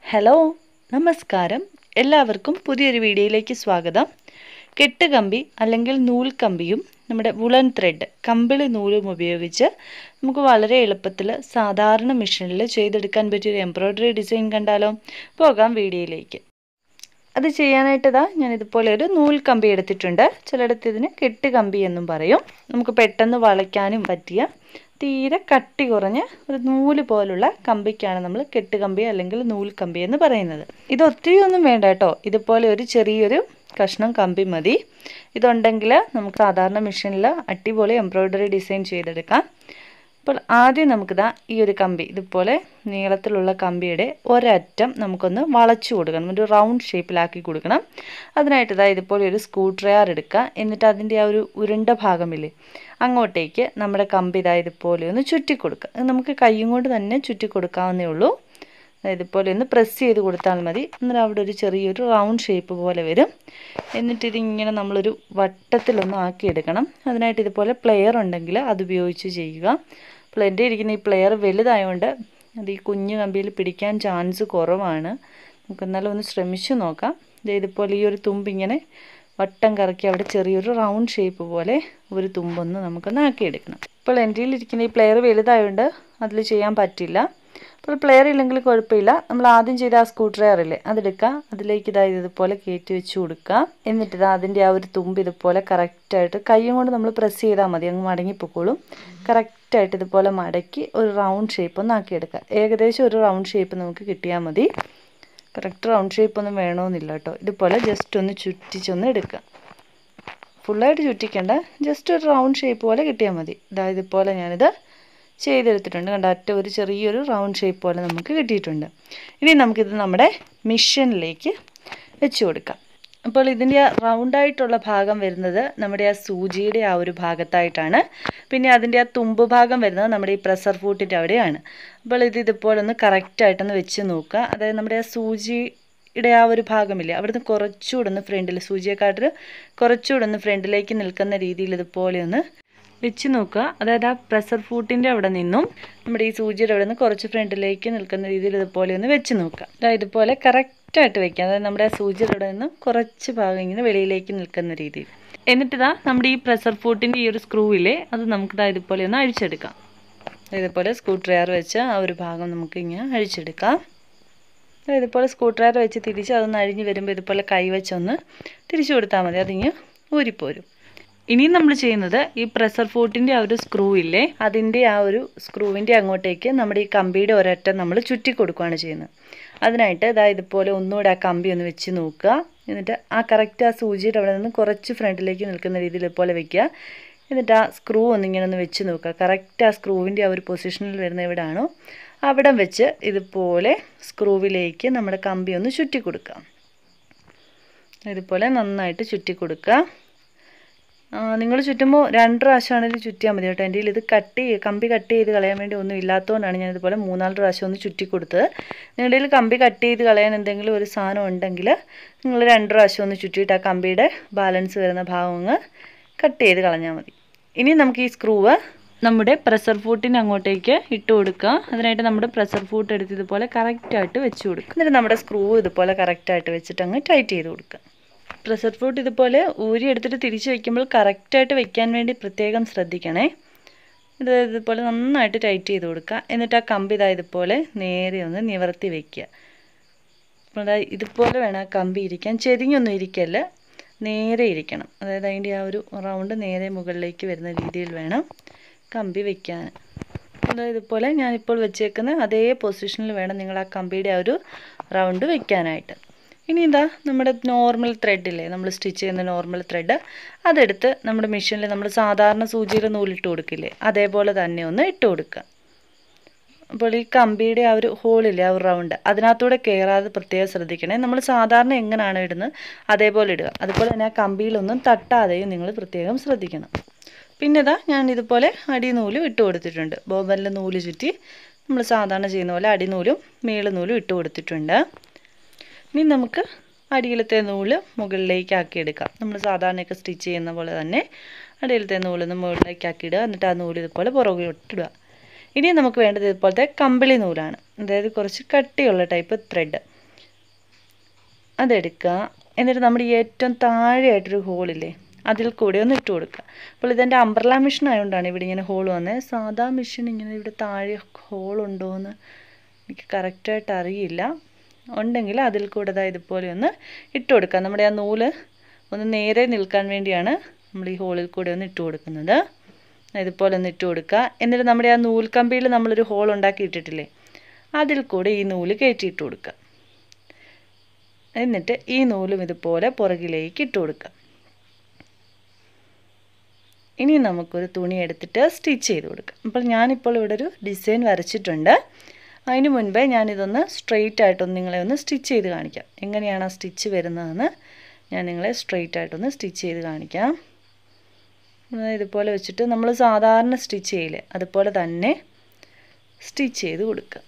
hello നമസ്കാരം എല്ലാവർക്കും പുതിയൊരു വീഡിയോയിലേക്ക് സ്വാഗതം കെട്ടുകമ്പി അല്ലെങ്കിൽ നൂൽക്കമ്പിയും നമ്മുടെ വുളൻ ത്രെഡ് കമ്പിളി നൂലും ഉപയോഗിച്ച് നമുക്ക് വളരെ എളുപ്പത്തിൽ സാധാരണ മെഷീനിൽ ചെയ്തെടുക്കാൻ പറ്റിയൊരു എംബ്രോയ്ഡറി ഡിസൈൻ കണ്ടാലോ പോകാം വീഡിയോയിലേക്ക് അത് ചെയ്യാനായിട്ട് ഇതാ ഞാൻ ഇതുപോലെ ഒരു നൂൽ കമ്പി എടുത്തിട്ടുണ്ട് ചിലയിടത്ത് ഇതിന് കെട്ടുകമ്പി എന്നും പറയും നമുക്ക് പെട്ടെന്ന് വളയ്ക്കാനും പറ്റിയ തീരെ കട്ടി കുറഞ്ഞ ഒരു നൂല് പോലുള്ള കമ്പിക്കാണ് നമ്മൾ കെട്ടുകമ്പി അല്ലെങ്കിൽ നൂൽ കമ്പി എന്ന് പറയുന്നത് ഇത് ഒത്തിരി ഒന്നും വേണ്ട കേട്ടോ ഇതുപോലെ ഒരു ചെറിയൊരു കഷ്ണം കമ്പി മതി ഇതുണ്ടെങ്കിൽ നമുക്ക് സാധാരണ മെഷീനിൽ അടിപൊളി എംബ്രോയ്ഡറി ഡിസൈൻ ചെയ്തെടുക്കാം അപ്പോൾ ആദ്യം നമുക്കിതാ ഈ ഒരു കമ്പി ഇതുപോലെ നീളത്തിലുള്ള കമ്പിയുടെ ഒരറ്റം നമുക്കൊന്ന് വളച്ചു കൊടുക്കണം ഒരു റൗണ്ട് ഷേപ്പിലാക്കി കൊടുക്കണം അതിനായിട്ട് ഇതാ ഇതുപോലെ ഒരു സ്ക്രൂ ഡ്രയർ എടുക്കുക എന്നിട്ട് അതിൻ്റെ ആ ഒരു ഉരുണ്ട ഭാഗമില്ലേ അങ്ങോട്ടേക്ക് നമ്മുടെ കമ്പി ഇതാ ഇതുപോലെ ഒന്ന് ചുറ്റി കൊടുക്കുക അത് നമുക്ക് കൈയും കൊണ്ട് തന്നെ ചുറ്റി കൊടുക്കാവുന്നേ ഉള്ളൂ ഇതുപോലെ ഒന്ന് പ്രസ് ചെയ്ത് കൊടുത്താൽ മതി അന്നേരം അവിടെ ഒരു ചെറിയൊരു റൗണ്ട് ഷേപ്പ് പോലെ വരും എന്നിട്ട് ഇതിങ്ങനെ നമ്മളൊരു വട്ടത്തിലൊന്ന് ആക്കിയെടുക്കണം അതിനായിട്ട് ഇതുപോലെ പ്ലെയർ ഉണ്ടെങ്കിൽ അത് ഉപയോഗിച്ച് ചെയ്യുക അപ്പോൾ എൻ്റെ ഇരിക്കുന്ന ഈ പ്ലെയർ വലുതായതുകൊണ്ട് അത് ഈ കുഞ്ഞു കമ്പിയിൽ പിടിക്കാൻ ചാൻസ് കുറവാണ് നമുക്ക് എന്നാലും ഒന്ന് ശ്രമിച്ചു നോക്കാം ഇതുപോലെ ഈ ഒരു തുമ്പിങ്ങനെ വട്ടം കറക്കി അവിടെ ചെറിയൊരു റൗണ്ട് ഷേപ്പ് പോലെ ഒരു തുമ്പൊന്ന് നമുക്കൊന്ന് ആക്കിയെടുക്കണം ഇപ്പോൾ എൻ്റെ ഇരിക്കുന്ന ഈ പ്ലെയർ വലുതായതുകൊണ്ട് അതിൽ ചെയ്യാൻ പറ്റില്ല അപ്പോൾ പ്ലെയർ ഇല്ലെങ്കിൽ കുഴപ്പമില്ല നമ്മൾ ആദ്യം ചെയ്ത ആ സ്ക്രൂ ഡ്രയർ ഇല്ലേ അതെടുക്കുക അതിലേക്ക് ഇതാ ഇതുപോലെ കയറ്റി വെച്ച് കൊടുക്കുക എന്നിട്ട് ഇതാ അതിൻ്റെ ആ ഒരു തുമ്പ് ഇതുപോലെ കറക്റ്റായിട്ട് കൈയും കൊണ്ട് നമ്മൾ പ്രസ് ചെയ്താൽ മതി അങ്ങ് മടങ്ങിപ്പോക്കോളും കറക്റ്റായിട്ട് ഇതുപോലെ മടക്കി ഒരു റൗണ്ട് ഷേപ്പ് ഒന്ന് ആക്കിയെടുക്കുക ഏകദേശം ഒരു റൗണ്ട് ഷേപ്പ് നമുക്ക് കിട്ടിയാൽ മതി കറക്റ്റ് റൗണ്ട് ഷേപ്പ് ഒന്നും വേണമെന്നില്ല കേട്ടോ ഇതുപോലെ ജസ്റ്റ് ഒന്ന് ചുറ്റിച്ചൊന്ന് എടുക്കുക ഫുള്ളായിട്ട് ചുറ്റിക്കേണ്ട ജസ്റ്റ് ഒരു റൗണ്ട് ഷേപ്പ് പോലെ കിട്ടിയാൽ മതി ഇതാ ഇതുപോലെ ഞാനിത് ചെയ്തെടുത്തിട്ടുണ്ട് കണ്ട ഒറ്റ ഒരു ചെറിയൊരു റൗണ്ട് ഷേപ്പ് പോലെ നമുക്ക് കിട്ടിയിട്ടുണ്ട് ഇനി നമുക്കിത് നമ്മുടെ മിഷനിലേക്ക് വെച്ച് കൊടുക്കാം അപ്പോൾ ഇതിൻ്റെ ആ റൗണ്ടായിട്ടുള്ള ഭാഗം വരുന്നത് നമ്മുടെ ആ സൂചിയുടെ ആ ഒരു ഭാഗത്തായിട്ടാണ് പിന്നെ അതിൻ്റെ ആ തുമ്പ് ഭാഗം വരുന്നത് നമ്മുടെ ഈ പ്രഷർ ഫൂട്ടിൻ്റെ അവിടെയാണ് അപ്പോൾ ഇത് ഇതുപോലെ ഒന്ന് കറക്റ്റായിട്ടൊന്ന് വെച്ച് നോക്കുക അതായത് നമ്മുടെ ആ സൂചിയുടെ ആ ഒരു ഭാഗമില്ലേ അവിടുന്ന് കുറച്ചുകൂടെ ഒന്ന് ഫ്രണ്ടിൽ സൂചിയെക്കാട്ടിൽ കുറച്ചുകൂടെ ഒന്ന് ഫ്രണ്ടിലേക്ക് നിൽക്കുന്ന രീതിയിൽ ഇതുപോലെ ഒന്ന് വെച്ച് നോക്കുക അതായത് ആ പ്രഷർ ഫൂട്ടിൻ്റെ അവിടെ നിന്നും നമ്മുടെ ഈ സൂചിയുടെ അവിടെ നിന്ന് കുറച്ച് ഫ്രണ്ടിലേക്ക് നിൽക്കുന്ന രീതിയിൽ ഇതുപോലെ ഒന്ന് വെച്ച് നോക്കുക അതായത് ഇതുപോലെ കറക്റ്റായിട്ട് വെക്കുക അതായത് നമ്മുടെ ആ സൂചിയുടെ അവിടെ നിന്ന് കുറച്ച് ഭാഗം ഇങ്ങനെ വെളിയിലേക്ക് നിൽക്കുന്ന രീതിയിൽ എന്നിട്ടിതാ നമ്മുടെ ഈ പ്രഷർ ഫൂട്ടിൻ്റെ ഈ ഒരു സ്ക്രൂവിലെ അത് നമുക്കിതാ ഇതുപോലെ ഒന്ന് അഴിച്ചെടുക്കാം ഇതുപോലെ സ്ക്രൂ ഡ്രയർ വെച്ച് ആ ഒരു ഭാഗം നമുക്ക് ഇങ്ങനെ അഴിച്ചെടുക്കാം ഇതുപോലെ സ്ക്രൂ ഡ്രയർ വെച്ച് തിരിച്ച് അതൊന്ന് അഴിഞ്ഞ് വരുമ്പോൾ ഇതുപോലെ കൈ വെച്ചൊന്ന് തിരിച്ചു കൊടുത്താൽ മതി അതിങ്ങ് ഊരിപ്പോരും ഇനിയും നമ്മൾ ചെയ്യുന്നത് ഈ പ്രഷർ ഫൂട്ടിൻ്റെ ആ ഒരു സ്ക്രൂ ഇല്ലേ അതിൻ്റെ ആ ഒരു സ്ക്രൂവിൻ്റെ അങ്ങോട്ടേക്ക് നമ്മുടെ ഈ കമ്പിയുടെ ഒരറ്റം നമ്മൾ ചുറ്റി കൊടുക്കുകയാണ് ചെയ്യുന്നത് അതിനായിട്ട് ഇതാ ഇതുപോലെ ഒന്നുകൂടെ ആ കമ്പി ഒന്ന് വെച്ച് നോക്കുക എന്നിട്ട് ആ കറക്റ്റ് ആ സൂചിയുടെ അവിടെ നിന്ന് കുറച്ച് ഫ്രണ്ടിലേക്ക് നിൽക്കുന്ന രീതിയിൽ ഇതുപോലെ വെക്കുക എന്നിട്ട് ആ സ്ക്രൂ ഒന്നിങ്ങനെ ഒന്ന് വെച്ച് നോക്കുക കറക്റ്റ് ആ സ്ക്രൂവിൻ്റെ ആ ഒരു പൊസിഷനിൽ വരുന്ന എവിടെയാണോ അവിടം വെച്ച് ഇതുപോലെ സ്ക്രൂവിലേക്ക് നമ്മുടെ കമ്പി ഒന്ന് ചുറ്റി കൊടുക്കുക ഇതുപോലെ നന്നായിട്ട് ചുറ്റി കൊടുക്കുക നിങ്ങൾ ചുറ്റുമ്പോൾ രണ്ട് പ്രാവശ്യമാണെങ്കിലും ചുറ്റിയാൽ മതി കേട്ടോ എൻ്റെ ഇത് കട്ട് ചെയ്ത് കമ്പി കട്ട് ചെയ്ത് കളയാൻ വേണ്ടി ഒന്നും ഇല്ലാത്തതുകൊണ്ടാണ് ഞാൻ ഇതുപോലെ മൂന്നാല് പ്രാവശ്യം ഒന്ന് ചുറ്റി കൊടുത്തത് നിങ്ങളുടെ കയ്യിൽ കമ്പി കട്ട് ചെയ്ത് കളയാൻ എന്തെങ്കിലും ഒരു സാധനം ഉണ്ടെങ്കിൽ നിങ്ങൾ രണ്ട് പ്രാവശ്യം ഒന്ന് ചുറ്റിയിട്ട് ആ കമ്പിയുടെ ബാലൻസ് വരുന്ന ഭാഗം അങ്ങ് കട്ട് ചെയ്ത് കളഞ്ഞാൽ മതി ഇനി നമുക്ക് ഈ സ്ക്രൂവ് നമ്മുടെ പ്രഷർ ഫൂട്ടിന് അങ്ങോട്ടേക്ക് ഇട്ട് കൊടുക്കുക അതിനായിട്ട് നമ്മുടെ പ്രഷർ ഫൂട്ട് എടുത്ത് ഇതുപോലെ കറക്റ്റായിട്ട് വെച്ച് കൊടുക്കുക എന്നിട്ട് നമ്മുടെ സ്ക്രൂ ഇതുപോലെ കറക്റ്റായിട്ട് വെച്ചിട്ട് അങ്ങ് ടൈറ്റ് ചെയ്ത് കൊടുക്കുക പ്രഷർ ഫ്രൂട്ട് ഇതുപോലെ ഊരി എടുത്തിട്ട് തിരിച്ച് വയ്ക്കുമ്പോൾ കറക്റ്റായിട്ട് വെക്കാൻ വേണ്ടി പ്രത്യേകം ശ്രദ്ധിക്കണേ ഇത് ഇതുപോലെ നന്നായിട്ട് ടൈറ്റ് ചെയ്ത് കൊടുക്കുക എന്നിട്ട് ആ കമ്പി ഇതാ ഇതുപോലെ നേരെ ഒന്ന് നിവർത്തി വെക്കുക അപ്പോൾ ഇതുപോലെ വേണം ആ കമ്പി ഇരിക്കാൻ ചെരിഞ്ഞൊന്നും ഇരിക്കല്ല നേരെ ഇരിക്കണം അതായത് അതിൻ്റെ ആ ഒരു റൗണ്ട് നേരെ മുകളിലേക്ക് വരുന്ന രീതിയിൽ വേണം കമ്പി വെക്കാൻ അതായത് ഇതുപോലെ ഞാനിപ്പോൾ വെച്ചേക്കുന്ന അതേ പൊസിഷനിൽ വേണം നിങ്ങൾ ആ കമ്പിയുടെ ആ ഒരു റൗണ്ട് വെക്കാനായിട്ട് ഇനി എന്താ നമ്മുടെ നോർമൽ ത്രെഡില്ലേ നമ്മൾ സ്റ്റിച്ച് ചെയ്യുന്ന നോർമൽ ത്രെഡ് അതെടുത്ത് നമ്മുടെ മെഷീനിൽ നമ്മൾ സാധാരണ സൂചിയിൽ നൂലിട്ട് കൊടുക്കില്ലേ അതേപോലെ തന്നെ ഒന്ന് ഇട്ട് കൊടുക്കുക അപ്പോൾ ഈ കമ്പിയുടെ ആ ഒരു ഹോളില്ലേ ആ ഒരു റൗണ്ട് അതിനകത്തൂടെ കയറാതെ പ്രത്യേകം ശ്രദ്ധിക്കണേ നമ്മൾ സാധാരണ എങ്ങനെയാണോ ഇടുന്നത് അതേപോലെ ഇടുക അതുപോലെ തന്നെ ആ കമ്പിയിലൊന്നും തട്ടാതെയും നിങ്ങൾ പ്രത്യേകം ശ്രദ്ധിക്കണം പിന്നെ ഇതാ ഞാൻ ഇതുപോലെ അടിനൂലും ഇട്ട് കൊടുത്തിട്ടുണ്ട് ബോബനിലെ നൂല് ചുറ്റി നമ്മൾ സാധാരണ ചെയ്യുന്ന പോലെ അടിനൂലും മേളുനൂലും ഇട്ട് കൊടുത്തിട്ടുണ്ട് ഇനി നമുക്ക് അടിയിലത്തെ നൂല് മുകളിലേക്ക് ആക്കി എടുക്കാം നമ്മൾ സാധാരണയൊക്കെ സ്റ്റിച്ച് ചെയ്യുന്ന പോലെ തന്നെ അടിയിലത്തെ നൂലൊന്ന് മുകളിലേക്ക് ആക്കി ഇടുക എന്നിട്ട് ആ നൂല് ഇതുപോലെ പുറകിലോട്ടിടുക ഇനി നമുക്ക് വേണ്ടത് ഇതുപോലത്തെ കമ്പിളി നൂലാണ് അതായത് കുറച്ച് കട്ടിയുള്ള ടൈപ്പ് ത്രെഡ് അതെടുക്കുക എന്നിട്ട് നമ്മുടെ ഈ ഏറ്റവും താഴെയായിട്ടൊരു ഹോളില്ലേ അതിൽ കൂടെ ഒന്ന് ഇട്ട് കൊടുക്കുക അപ്പോൾ ഇതെൻ്റെ അംബ്രല മെഷീൻ ആയതുകൊണ്ടാണ് ഇവിടെ ഇങ്ങനെ ഹോൾ വന്നത് സാധാ മെഷീൻ ഇങ്ങനെ ഇവിടെ താഴെ ഹോൾ ഉണ്ടോ എന്ന് എനിക്ക് കറക്റ്റായിട്ട് അറിയില്ല ഉണ്ടെങ്കിൽ അതിൽ കൂടെ ദാ ഇതുപോലെ ഒന്ന് ഇട്ട് കൊടുക്കുക നമ്മുടെ ആ നൂല് ഒന്ന് നേരെ നിൽക്കാൻ വേണ്ടിയാണ് നമ്മൾ ഈ ഹോളിൽ കൂടെ ഒന്ന് ഇട്ട് കൊടുക്കുന്നത് ഇതുപോലെ ഒന്ന് ഇട്ട് കൊടുക്കുക എന്നിട്ട് നമ്മുടെ ആ നൂൽക്കമ്പിയിൽ നമ്മളൊരു ഹോൾ ഉണ്ടാക്കി ഇട്ടിട്ടില്ലേ അതിൽ കൂടെ ഈ നൂല് കയറ്റിയിട്ട് കൊടുക്കുക എന്നിട്ട് ഈ നൂലും ഇതുപോലെ പുറകിലേക്ക് ഇട്ട് കൊടുക്കുക ഇനി നമുക്കൊരു തുണി എടുത്തിട്ട് സ്റ്റിച്ച് ചെയ്ത് കൊടുക്കാം അപ്പോൾ ഞാനിപ്പോൾ ഇവിടെ ഒരു ഡിസൈൻ വരച്ചിട്ടുണ്ട് അതിന് മുൻപേ ഞാനിതൊന്ന് സ്ട്രെയിറ്റ് ആയിട്ടൊന്ന് നിങ്ങളെ ഒന്ന് സ്റ്റിച്ച് ചെയ്ത് കാണിക്കാം എങ്ങനെയാണ് ആ സ്റ്റിച്ച് വരുന്നതെന്ന് ഞാൻ നിങ്ങളെ സ്ട്രെയിറ്റ് ആയിട്ടൊന്ന് സ്റ്റിച്ച് ചെയ്ത് കാണിക്കാം ഇതുപോലെ വെച്ചിട്ട് നമ്മൾ സാധാരണ സ്റ്റിച്ച് ചെയ്യില്ലേ അതുപോലെ തന്നെ സ്റ്റിച്ച് ചെയ്ത് കൊടുക്കുക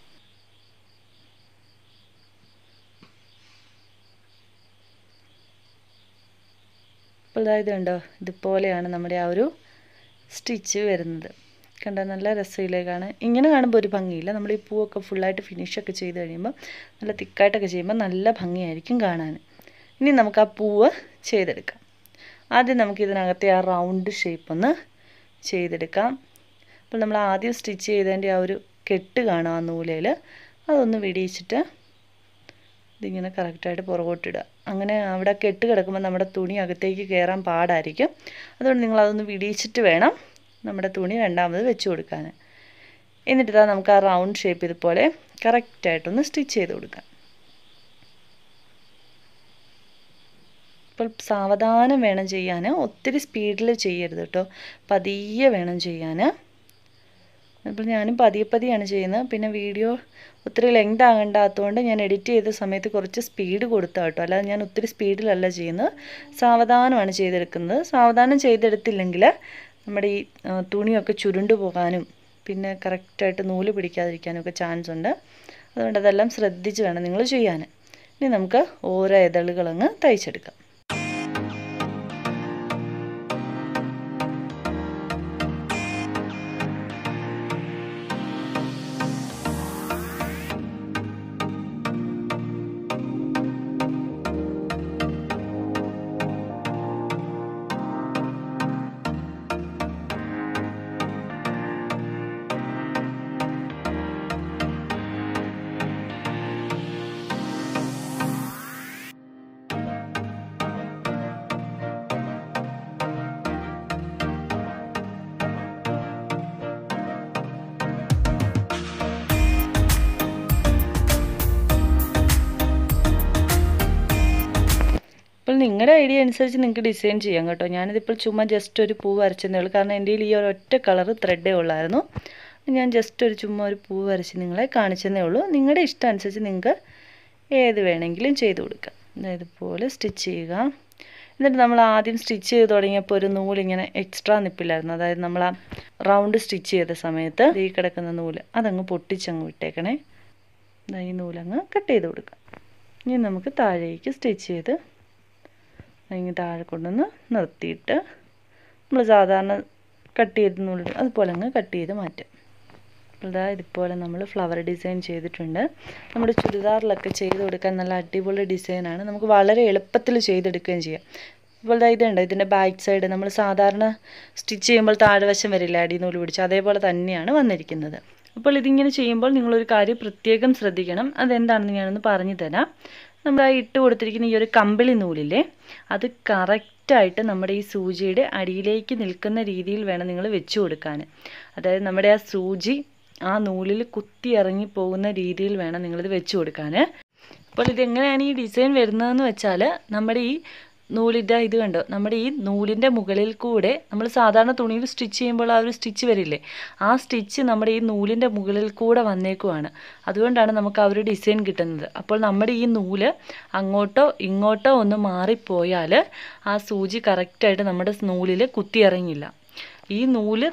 അപ്പോൾ ഇതായത് കണ്ടോ ഇതുപോലെയാണ് നമ്മുടെ ആ ഒരു സ്റ്റിച്ച് വരുന്നത് കണ്ടോ നല്ല രസയിലേക്കാണ് ഇങ്ങനെ കാണുമ്പോൾ ഒരു ഭംഗിയില്ല നമ്മൾ ഈ പൂവൊക്കെ ഫുള്ളായിട്ട് ഫിനിഷൊക്കെ ചെയ്ത് കഴിയുമ്പോൾ നല്ല തിക്കായിട്ടൊക്കെ ചെയ്യുമ്പോൾ നല്ല ഭംഗിയായിരിക്കും കാണാൻ ഇനി നമുക്ക് ആ പൂവ് ചെയ്തെടുക്കാം ആദ്യം നമുക്ക് ഇതിനകത്തെ ആ റൗണ്ട് ഷേപ്പ് ഒന്ന് ചെയ്തെടുക്കാം അപ്പോൾ നമ്മൾ ആദ്യം സ്റ്റിച്ച് ചെയ്തതിൻ്റെ ആ ഒരു കെട്ട് കാണാം ആ നൂലയിൽ അതൊന്ന് വിടിയിച്ചിട്ട് ഇതിങ്ങനെ കറക്റ്റായിട്ട് പുറകോട്ടിടുക അങ്ങനെ അവിടെ കെട്ട് കിടക്കുമ്പോൾ നമ്മുടെ തുണി അകത്തേക്ക് കയറാൻ പാടായിരിക്കും അതുകൊണ്ട് നിങ്ങൾ അതൊന്ന് വിടിയിച്ചിട്ട് വേണം നമ്മുടെ തുണി രണ്ടാമത് വെച്ച് കൊടുക്കാൻ എന്നിട്ട് ഇതാ നമുക്ക് ആ റൗണ്ട് ഷേപ്പ് ഇതുപോലെ കറക്റ്റായിട്ടൊന്ന് സ്റ്റിച്ച് ചെയ്ത് കൊടുക്കാം ഇപ്പോൾ സാവധാനം വേണം ചെയ്യാൻ ഒത്തിരി സ്പീഡിൽ ചെയ്യരുത് കേട്ടോ പതിയെ വേണം ചെയ്യാൻ അപ്പോൾ ഞാനും പതിയെ പതിയാണ് ചെയ്യുന്നത് പിന്നെ വീഡിയോ ഒത്തിരി ലെങ്ത് ആകണ്ടാത്തതുകൊണ്ട് ഞാൻ എഡിറ്റ് ചെയ്ത സമയത്ത് കുറച്ച് സ്പീഡ് കൊടുത്താൽ കേട്ടോ അല്ലാതെ ഞാൻ ഒത്തിരി സ്പീഡിലല്ല ചെയ്യുന്നത് സാവധാനമാണ് ചെയ്തെടുക്കുന്നത് സാവധാനം ചെയ്തെടുത്തില്ലെങ്കിൽ നമ്മുടെ ഈ തുണിയൊക്കെ ചുരുണ്ടു പോകാനും പിന്നെ കറക്റ്റായിട്ട് നൂല് പിടിക്കാതിരിക്കാനും ഒക്കെ ചാൻസ് ഉണ്ട് അതുകൊണ്ട് അതെല്ലാം ശ്രദ്ധിച്ച് വേണം നിങ്ങൾ ചെയ്യാൻ ഇനി നമുക്ക് ഓരോ ഇതളുകളങ്ങ് തയ്ച്ചെടുക്കാം അപ്പോൾ നിങ്ങളുടെ ഐഡിയ അനുസരിച്ച് നിങ്ങൾക്ക് ഡിസൈൻ ചെയ്യാം കേട്ടോ ഞാനിതിപ്പോൾ ചുമ്മാ ജസ്റ്റ് ഒരു പൂ വരച്ചതേ ഉള്ളൂ കാരണം എൻ്റെ ഈ ഒരു ഒറ്റ കളറ് ത്രെഡേ ഉള്ളായിരുന്നു ഞാൻ ജസ്റ്റ് ഒരു ചുമ്മാ ഒരു പൂ വരച്ച് നിങ്ങളെ കാണിച്ചതേ ഉള്ളൂ നിങ്ങളുടെ ഇഷ്ടം അനുസരിച്ച് നിങ്ങൾക്ക് ഏത് വേണമെങ്കിലും ചെയ്ത് കൊടുക്കാം ഇതുപോലെ സ്റ്റിച്ച് ചെയ്യുക എന്നിട്ട് നമ്മൾ ആദ്യം സ്റ്റിച്ച് ചെയ്ത് തുടങ്ങിയപ്പോൾ ഒരു നൂലിങ്ങനെ എക്സ്ട്രാ നിപ്പില്ലായിരുന്നു അതായത് നമ്മൾ ആ റൗണ്ട് സ്റ്റിച്ച് ചെയ്ത സമയത്ത് ഈ കിടക്കുന്ന നൂല് അതങ്ങ് പൊട്ടിച്ചങ്ങ് വിട്ടേക്കണേ ഈ നൂലങ്ങ് കട്ട് ചെയ്ത് കൊടുക്കുക ഇനി നമുക്ക് താഴേക്ക് സ്റ്റിച്ച് ചെയ്ത് അതിങ്ങ് താഴെ കൊണ്ടുവന്ന് നിർത്തിയിട്ട് നമ്മൾ സാധാരണ കട്ട് ചെയ്ത് നൂല് അതുപോലെ അങ്ങ് കട്ട് ചെയ്ത് മാറ്റും ഇതാ ഇതുപോലെ നമ്മൾ ഫ്ലവർ ഡിസൈൻ ചെയ്തിട്ടുണ്ട് നമ്മുടെ ചുരിദാറിലൊക്കെ ചെയ്ത് കൊടുക്കാൻ നല്ല അടിപൊളി ഡിസൈനാണ് നമുക്ക് വളരെ എളുപ്പത്തിൽ ചെയ്തെടുക്കുകയും ചെയ്യാം ഇപ്പോൾ ഇതാ ഇതുണ്ട് ഇതിൻ്റെ ബാക്ക് സൈഡ് നമ്മൾ സാധാരണ സ്റ്റിച്ച് ചെയ്യുമ്പോൾ താഴ്വശം വരില്ല അടി നൂല് പിടിച്ച് അതേപോലെ തന്നെയാണ് വന്നിരിക്കുന്നത് അപ്പോൾ ഇതിങ്ങനെ ചെയ്യുമ്പോൾ നിങ്ങളൊരു കാര്യം പ്രത്യേകം ശ്രദ്ധിക്കണം അതെന്താണെന്ന് ഞാനൊന്ന് പറഞ്ഞു തരാം നമ്മൾ ആ ഇട്ട് കൊടുത്തിരിക്കുന്ന ഈ ഒരു കമ്പിളി നൂലില്ലേ അത് കറക്റ്റായിട്ട് നമ്മുടെ ഈ സൂചിയുടെ അടിയിലേക്ക് നിൽക്കുന്ന രീതിയിൽ വേണം നിങ്ങൾ വെച്ച് കൊടുക്കാൻ അതായത് നമ്മുടെ ആ സൂചി ആ നൂലിൽ കുത്തി ഇറങ്ങി പോകുന്ന രീതിയിൽ വേണം നിങ്ങളിത് വെച്ച് കൊടുക്കാൻ അപ്പോൾ ഇതെങ്ങനെയാണ് ഈ ഡിസൈൻ വരുന്നതെന്ന് വെച്ചാൽ നമ്മുടെ ഈ നൂലിൻ്റെ ഇത് കണ്ടോ നമ്മുടെ ഈ നൂലിൻ്റെ മുകളിൽ കൂടെ നമ്മൾ സാധാരണ തുണിയിൽ സ്റ്റിച്ച് ചെയ്യുമ്പോൾ ആ ഒരു സ്റ്റിച്ച് വരില്ലേ ആ സ്റ്റിച്ച് നമ്മുടെ ഈ നൂലിൻ്റെ മുകളിൽ കൂടെ വന്നേക്കുവാണ് അതുകൊണ്ടാണ് നമുക്ക് ആ ഒരു ഡിസൈൻ കിട്ടുന്നത് അപ്പോൾ നമ്മുടെ ഈ നൂല് അങ്ങോട്ടോ ഇങ്ങോട്ടോ ഒന്ന് മാറിപ്പോയാൽ ആ സൂചി കറക്റ്റായിട്ട് നമ്മുടെ നൂലിൽ കുത്തിയിറങ്ങില്ല ഈ നൂല്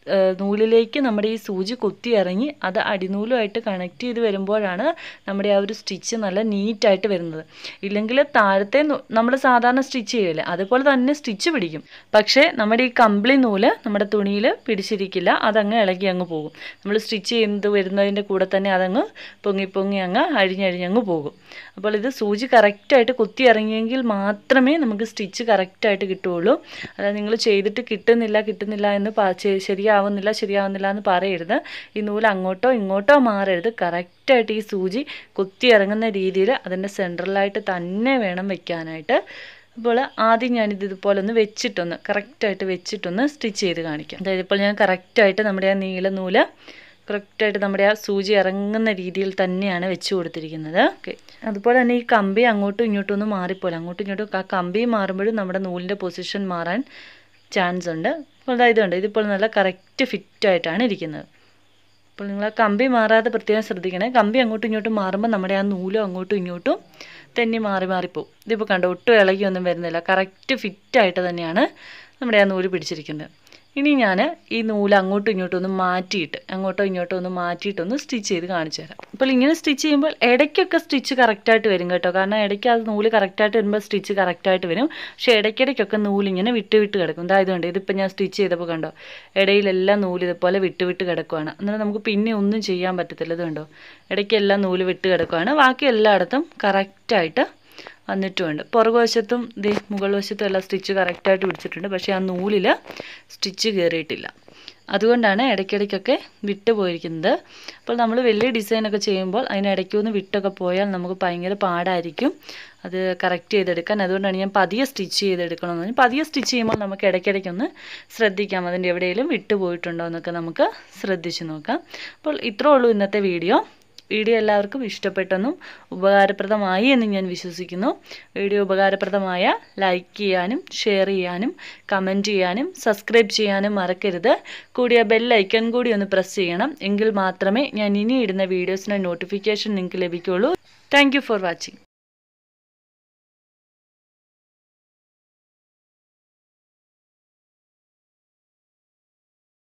ആ, നൂലിലേക്ക് നമ്മുടെ ഈ സൂചി കൊത്തി ഇറങ്ങി അത് അടിനൂലുമായിട്ട് കണക്ട് ചെയ്ത് വരുമ്പോഴാണ് നമ്മുടെ ആ ഒരു സ്റ്റിച്ച് നല്ല നീറ്റായിട്ട് വരുന്നത് ഇല്ലെങ്കിൽ താഴത്തെ നമ്മൾ സാധാരണ സ്റ്റിച്ച് ചെയ്യില്ലേ അതുപോലെ തന്നെ സ്റ്റിച്ച് പിടിക്കും പക്ഷേ നമ്മുടെ ഈ കമ്പിളി നൂല് നമ്മുടെ തുണിയിൽ പിടിച്ചിരിക്കില്ല അതങ്ങ് ഇളകി അങ്ങ് പോകും നമ്മൾ സ്റ്റിച്ച് ചെയ്ത് വരുന്നതിൻ്റെ കൂടെ തന്നെ അതങ്ങ് പൊങ്ങി പൊങ്ങി അങ്ങ് അഴിഞ്ഞഴിഞ്ഞങ്ങ് പോകും അപ്പോൾ ഇത് സൂചി കറക്റ്റായിട്ട് കുത്തി ഇറങ്ങിയെങ്കിൽ മാത്രമേ നമുക്ക് സ്റ്റിച്ച് കറക്റ്റായിട്ട് കിട്ടുകയുള്ളൂ അതായത് നിങ്ങൾ ചെയ്തിട്ട് കിട്ടുന്നില്ല കിട്ടുന്നില്ല എന്ന് പ- ചെ- ശരിയാവുന്നില്ല ശരിയാവുന്നില്ല എന്ന് പറയരുത് ഈ നൂല് അങ്ങോട്ടോ ഇങ്ങോട്ടോ മാറരുത് കറക്റ്റായിട്ട് ഈ സൂചി കുത്തി ഇറങ്ങുന്ന രീതിയിൽ അതിൻ്റെ സെൻട്രലായിട്ട് തന്നെ വേണം വെക്കാനായിട്ട് അപ്പോൾ ആദ്യം ഞാനിത് ഇതുപോലെ ഒന്ന് വെച്ചിട്ടൊന്ന് കറക്റ്റായിട്ട് വെച്ചിട്ടൊന്ന് സ്റ്റിച്ച് ചെയ്ത് കാണിക്കാം അതായത് ഇപ്പോൾ ഞാൻ കറക്റ്റായിട്ട് നമ്മുടെ ആ നീല നൂല് കറക്റ്റായിട്ട് നമ്മുടെ ആ സൂചി ഇറങ്ങുന്ന രീതിയിൽ തന്നെയാണ് വെച്ച് കൊടുത്തിരിക്കുന്നത് ഓക്കെ അതുപോലെ തന്നെ ഈ കമ്പി അങ്ങോട്ടും ഇങ്ങോട്ടും ഒന്നും മാറിപ്പോലെ അങ്ങോട്ടും ഇങ്ങോട്ടും ആ കമ്പി മാറുമ്പോഴും നമ്മുടെ നൂലിൻ്റെ പൊസിഷൻ മാറാൻ ചാൻസ് ഉണ്ട് അപ്പോൾ ദാ ഇതുണ്ട് ഇതിപ്പോൾ നല്ല കറക്റ്റ് ഫിറ്റായിട്ടാണ് ഇരിക്കുന്നത് അപ്പോൾ നിങ്ങൾ ആ കമ്പി മാറാതെ പ്രത്യേകം ശ്രദ്ധിക്കണേ കമ്പി അങ്ങോട്ടും ഇങ്ങോട്ടും മാറുമ്പോൾ നമ്മുടെ ആ നൂലും അങ്ങോട്ടും ഇങ്ങോട്ടും തെന്നി മാറി മാറിപ്പോവും ഇതിപ്പോൾ കണ്ടോ ഒട്ടും ഇളകിയൊന്നും വരുന്നില്ല കറക്റ്റ് ഫിറ്റായിട്ട് തന്നെയാണ് നമ്മുടെ ആ നൂല് പിടിച്ചിരിക്കുന്നത് ഇനി ഞാൻ ഈ നൂല് അങ്ങോട്ടും ഇങ്ങോട്ടും ഒന്ന് മാറ്റിയിട്ട് അങ്ങോട്ടോ ഇങ്ങോട്ടോ ഒന്ന് മാറ്റിയിട്ടൊന്ന് സ്റ്റിച്ച് ചെയ്ത് കാണിച്ചു തരാം അപ്പോൾ ഇങ്ങനെ സ്റ്റിച്ച് ചെയ്യുമ്പോൾ ഇടയ്ക്കൊക്കെ സ്റ്റിച്ച് കറക്റ്റായിട്ട് വരും കേട്ടോ കാരണം ഇടയ്ക്ക് അത് നൂല് കറക്റ്റായിട്ട് വരുമ്പോൾ സ്റ്റിച്ച് കറക്റ്റായിട്ട് വരും പക്ഷേ ഇടയ്ക്കിടയ്ക്കൊക്കെ നൂലിങ്ങനെ വിട്ട് വിട്ട് കിടക്കും ഇതായതുകൊണ്ട് ഇതിപ്പോൾ ഞാൻ സ്റ്റിച്ച് ചെയ്തപ്പോൾ കണ്ടോ ഇടയിലെല്ലാം നൂല് ഇതുപോലെ വിട്ട് വിട്ട് കിടക്കുവാണ് അന്നേരം നമുക്ക് പിന്നെ ഒന്നും ചെയ്യാൻ പറ്റത്തില്ല ഇത് കണ്ടോ ഇടയ്ക്കെല്ലാം നൂല് വിട്ട് കിടക്കുവാണ് ബാക്കി എല്ലായിടത്തും കറക്റ്റായിട്ട് വന്നിട്ടുമുണ്ട് പുറകുവശത്തും ദേ മുകൾ വശത്തും എല്ലാം സ്റ്റിച്ച് കറക്റ്റായിട്ട് പിടിച്ചിട്ടുണ്ട് പക്ഷേ ആ നൂലിൽ സ്റ്റിച്ച് കയറിയിട്ടില്ല അതുകൊണ്ടാണ് ഇടയ്ക്കിടയ്ക്കൊക്കെ വിട്ട് പോയിരിക്കുന്നത് അപ്പോൾ നമ്മൾ വലിയ ഡിസൈനൊക്കെ ചെയ്യുമ്പോൾ അതിനിടയ്ക്കൊന്ന് വിട്ടൊക്കെ പോയാൽ നമുക്ക് ഭയങ്കര പാടായിരിക്കും അത് കറക്റ്റ് ചെയ്തെടുക്കാൻ അതുകൊണ്ടാണ് ഞാൻ പതിയെ സ്റ്റിച്ച് ചെയ്തെടുക്കണമെന്ന് പറഞ്ഞു പതിയെ സ്റ്റിച്ച് ചെയ്യുമ്പോൾ നമുക്ക് ഇടയ്ക്കിടയ്ക്കൊന്ന് ശ്രദ്ധിക്കാം അതിൻ്റെ എവിടെയെങ്കിലും വിട്ടു പോയിട്ടുണ്ടോ എന്നൊക്കെ നമുക്ക് ശ്രദ്ധിച്ച് നോക്കാം അപ്പോൾ ഇത്രേ ഉള്ളൂ ഇന്നത്തെ വീഡിയോ വീഡിയോ എല്ലാവർക്കും ഇഷ്ടപ്പെട്ടെന്നും ഉപകാരപ്രദമായി എന്ന് ഞാൻ വിശ്വസിക്കുന്നു വീഡിയോ ഉപകാരപ്രദമായ ലൈക്ക് ചെയ്യാനും ഷെയർ ചെയ്യാനും കമൻറ്റ് ചെയ്യാനും സബ്സ്ക്രൈബ് ചെയ്യാനും മറക്കരുത് കൂടിയ ബെൽ ഐക്കൺ കൂടി ഒന്ന് പ്രസ് ചെയ്യണം എങ്കിൽ മാത്രമേ ഞാൻ ഇനി ഇടുന്ന വീഡിയോസിൻ്റെ നോട്ടിഫിക്കേഷൻ നിങ്ങൾക്ക് ലഭിക്കുകയുള്ളൂ താങ്ക് ഫോർ വാച്ചിങ്